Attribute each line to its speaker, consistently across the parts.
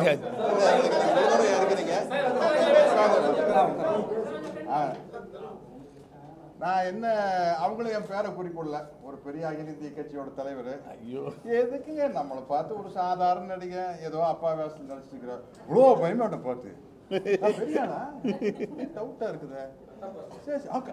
Speaker 1: இருக்காது
Speaker 2: ஆ. நான் என்ன அவங்களும் என் பேரை குறிப்பிடல ஒரு பெரிய அகில இந்திய கட்சியோட தலைவர்
Speaker 1: ஐயோ
Speaker 2: எதுக்குங்க நம்மளை பார்த்து ஒரு சாதாரண நடிகன் ஏதோ அப்பா வேஷத்தில் நடிச்சிருக்கிறோம் இவ்வளோ பயமாட்டம் பார்த்து நான் பெரிய ஆளா? டவுட்டா இருக்குதே சரி, சரி, ஆக்க.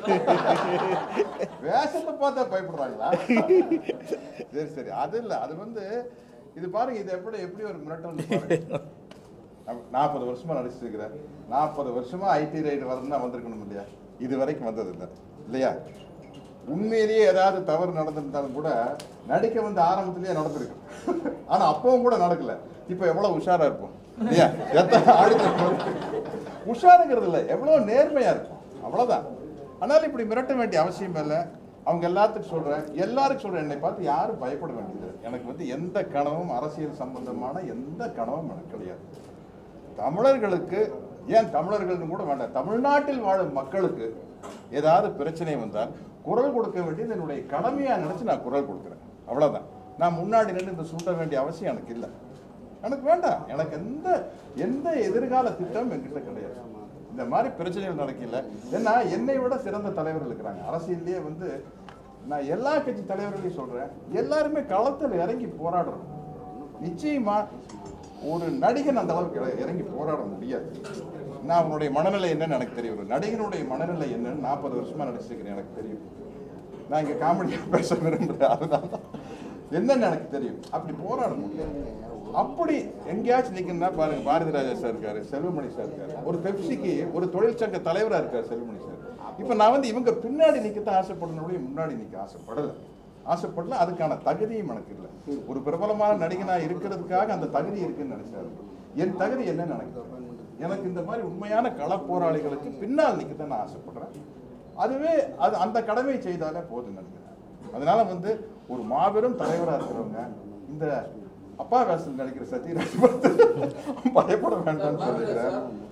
Speaker 2: வேஷத்தை பார்த்தா பயப்படுறாங்களா சரி சரி அது இல்ல அது வந்து இது பாருங்க இது எப்படி எப்படி ஒரு மிரட்டல் நாற்பது வருஷமா நடிச்சிருக்கிறேன் நாற்பது வருஷமா ஐடி ரைடு வரணும்னா வந்திருக்கணும் இல்லையா இது வரைக்கும் வந்தது இல்லை இல்லையா உண்மையிலேயே ஏதாவது தவறு நடந்திருந்தாலும் கூட நடிக்க வந்து ஆரம்பத்திலேயே நடந்திருக்கு ஆனா அப்பவும் கூட நடக்கல இப்ப எவ்வளவு உஷாரா இருப்போம் இல்லையா எத்தனை ஆளுங்க உஷாருங்கிறது இல்லை எவ்வளவு நேர்மையா இருக்கும் அவ்வளவுதான் ஆனாலும் இப்படி மிரட்ட வேண்டிய அவசியம் இல்லை அவங்க எல்லாத்துக்கும் சொல்றேன் எல்லாருக்கும் சொல்றேன் என்னை பார்த்து யாரும் பயப்பட வேண்டியது எனக்கு வந்து எந்த கனவும் அரசியல் சம்பந்தமான எந்த கனவும் எனக்கு கிடையாது தமிழர்களுக்கு ஏன் தமிழர்கள்னு கூட வேண்டாம் தமிழ்நாட்டில் வாழும் மக்களுக்கு ஏதாவது பிரச்சனை வந்தால் குரல் கொடுக்க வேண்டியது என்னுடைய கடமையா நினைச்சு நான் குரல் கொடுக்குறேன் அவ்வளவுதான் நான் முன்னாடி நின்று இந்த சூட்ட வேண்டிய அவசியம் எனக்கு இல்லை எனக்கு வேண்டாம் எனக்கு எந்த எந்த எதிர்கால திட்டம் என்கிட்ட கிடையாது இந்த மாதிரி பிரச்சனைகள் நடக்கல ஏன்னா என்னை விட சிறந்த தலைவர்கள் இருக்கிறாங்க அரசியல்லையே வந்து நான் எல்லா கட்சி தலைவர்களையும் சொல்றேன் எல்லாருமே களத்தில் இறங்கி போராடுறோம் நிச்சயமா ஒரு நடிகன் அந்த அளவுக்கு இற- இறங்கி போராட முடியாது நான் அவனுடைய மனநிலை என்னன்னு எனக்கு தெரியும் ஒரு நடிகனுடைய மனநிலை என்னன்னு நாற்பது வருஷமா நடிச்சிருக்கிறேன் எனக்கு தெரியும் நான் இங்க காமெடியா பேச விரும்புறேன் அதனால தான். என்னன்னு எனக்கு தெரியும் அப்படி போராட முடியாது அப்படி எங்கேயாச்சும் நிக்கணும்னா பாருங்க பாரதி ராஜா சார் இருக்காரு செல்வமணி சார் இருக்காரு ஒரு பெப்சிக்கு ஒரு தொழிற்சங்க தலைவரா இருக்காரு செல்வமணி சார் இப்ப நான் வந்து இவங்க பின்னாடி நிக்கத்தான் ஆசைப்படணும் முன்னாடி நிக்க ஆசைப்படல ஆசைப்படல அதுக்கான தகுதியும் எனக்கு இல்லை ஒரு பிரபலமான நடிகனா இருக்கிறதுக்காக அந்த தகுதி இருக்குன்னு நினைச்சாரு என் தகுதி என்னன்னு எனக்கு தெரியும். எனக்கு இந்த மாதிரி உண்மையான கள போராளிகளுக்கு பின்னால் நிக்கத்தான் நான் ஆசைப்படுறேன் அதுவே அது அந்த கடமையை செய்தாலே போதும் நினைக்கிறேன் அதனால வந்து ஒரு மாபெரும் தலைவரா இருக்கிறவங்க இந்த அப்பா வேஷத்தில் நடிக்கிற சத்யராஜ் பார்த்து பயப்பட வேண்டாம்னு சொல்லிக்கிறேன்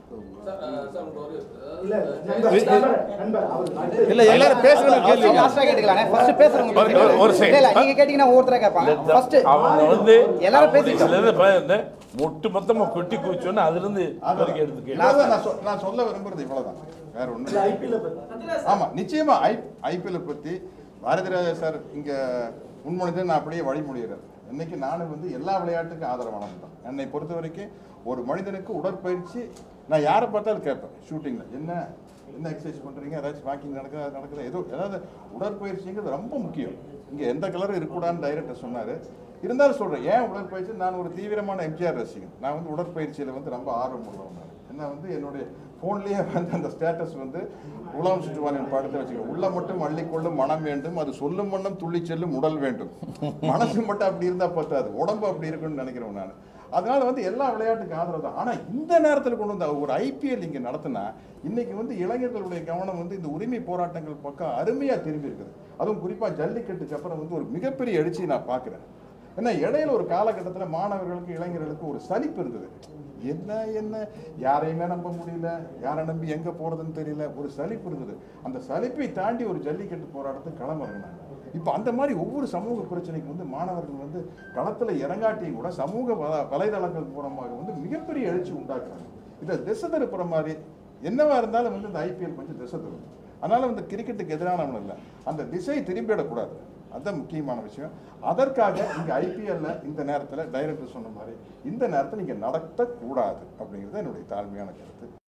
Speaker 3: இல்ல நண்பர், நண்பர், நண்பர், அவர்
Speaker 1: இல்ல எல்லாரும் பேசுறது கேள்வி
Speaker 4: லாஸ்டா கேட்டுக்கலாம் ஃபர்ஸ்ட் பேசுறவங்க
Speaker 1: ஒரு- ஒரு- ஒரு second.
Speaker 4: இல்ல இல்ல நீங்க கேட்டீங்கன்னா ஒவ்வொருத்தரா கேட்பாங்க ஃபர்ஸ்ட்
Speaker 1: அவங்க வந்து
Speaker 4: எல்லாரும்
Speaker 1: அப்படி
Speaker 4: பேசிட்டோம்.
Speaker 1: சிலது பயந்து மொட்டு மொத்தமா கொட்டி குவிச்சோன்னு அதுல இருந்து
Speaker 2: அதான்
Speaker 1: எடுத்து கேள்வி
Speaker 2: இவ்வளவுதான் நான் சொ- நான் சொல்ல விரும்புறது இவ்வளவுதான் வேற ஒண்ணு இல்லை.
Speaker 3: ஐபிஎல் பத்தி
Speaker 2: ஆமா நிச்சயமா ஐ ஐபிஎல் பத்தி பாரதிராஜா சார் இங்க முன்மொழிந்து நான் அப்படியே வழிமொழிகிறேன் இன்னைக்கு நானும் வந்து எல்லா விளையாட்டுக்கும் ஆதரவானவன் தான் என்னை பொறுத்த வரைக்கும் ஒரு மனிதனுக்கு உடற்பயிற்சி நான் யாரை பார்த்தாலும் கேட்பேன் ஷூட்டிங்ல என்ன என்ன எக்ஸசைஸ் பண்றீங்க ஏதாச்சும் வாக்கிங் நடக்குதா அது நடக்குதா ஏதோ ஏதாவது உடற்பயிற்சிங்கிறது ரொம்ப முக்கியம் இங்க எந்த கலரும் இருக்கக்கூடாதுன்னு டைரக்டர் சொன்னாரு இருந்தாலும் சொல்றேன் ஏன் உடற்பயிற்சி நான் ஒரு தீவிரமான எம்ஜிஆர் ரசிகன் நான் வந்து உடற்பயிற்சியில வந்து ரொம்ப ஆர்வம் உள்ளவன் நான். என்ன வந்து என்னுடைய ஃபோன்லேயே வந்து அந்த ஸ்டேட்டஸ் வந்து உலகம் சுற்றுவாரின் படத்தை வச்சுக்கிறேன் உள்ள மட்டும் அள்ளிக்கொள்ளும் மனம் வேண்டும் அது சொல்லும் வண்ணம் துள்ளி செல்லும் உடல் வேண்டும் மனசு மட்டும் அப்படி இருந்தா பத்தாது உடம்பு அப்படி இருக்குன்னு நினைக்கிறேன் நான் அதனால வந்து எல்லா விளையாட்டுக்கு ஆதரவு தான் ஆனா இந்த நேரத்தில் கொண்டு வந்த ஒரு ஐபிஎல் இங்க நடத்தினா இன்னைக்கு வந்து இளைஞர்களுடைய கவனம் வந்து இந்த உரிமை போராட்டங்கள் பக்கம் அருமையா திரும்பி இருக்குது அதுவும் குறிப்பா ஜல்லிக்கட்டுக்கு அப்புறம் வந்து ஒரு மிகப்பெரிய எழுச்சியை நான் பார்க்கிறேன் ஏன்னா இடையில ஒரு காலகட்டத்துல மாணவர்களுக்கு இளைஞர்களுக்கு ஒரு சலிப்பு இருந்தது என்ன என்ன யாரையுமே நம்ப முடியல யாரை நம்பி எங்க போறதுன்னு தெரியல ஒரு சலிப்பு இருந்தது அந்த சலிப்பை தாண்டி ஒரு ஜல்லிக்கட்டு போராட்டத்துக்கு களமிறங்கினாங்க இப்போ அந்த மாதிரி ஒவ்வொரு சமூக பிரச்சனைக்கு வந்து மாணவர்கள் வந்து களத்துல இறங்காட்டியும் கூட சமூக வல- வலைதளங்கள் மூலமாக வந்து மிகப்பெரிய எழுச்சி உண்டாக்குறாங்க இதை திசை திருப்புற மாதிரி என்னவா இருந்தாலும் வந்து இந்த ஐபிஎல் கொஞ்சம் திசை திருப்பும் அதனால வந்து கிரிக்கெட்டுக்கு எதிரானவன் இல்லை அந்த திசை திரும்பிடக்கூடாது அதுதான் முக்கியமான விஷயம் அதற்காக இங்க ஐபிஎல்ல இந்த நேரத்துல டைரக்டர் சொன்ன மாதிரி இந்த நேரத்தில் இங்க நடத்தக்கூடாது அப்படிங்கிறது என்னுடைய தாழ்மையான கருத்து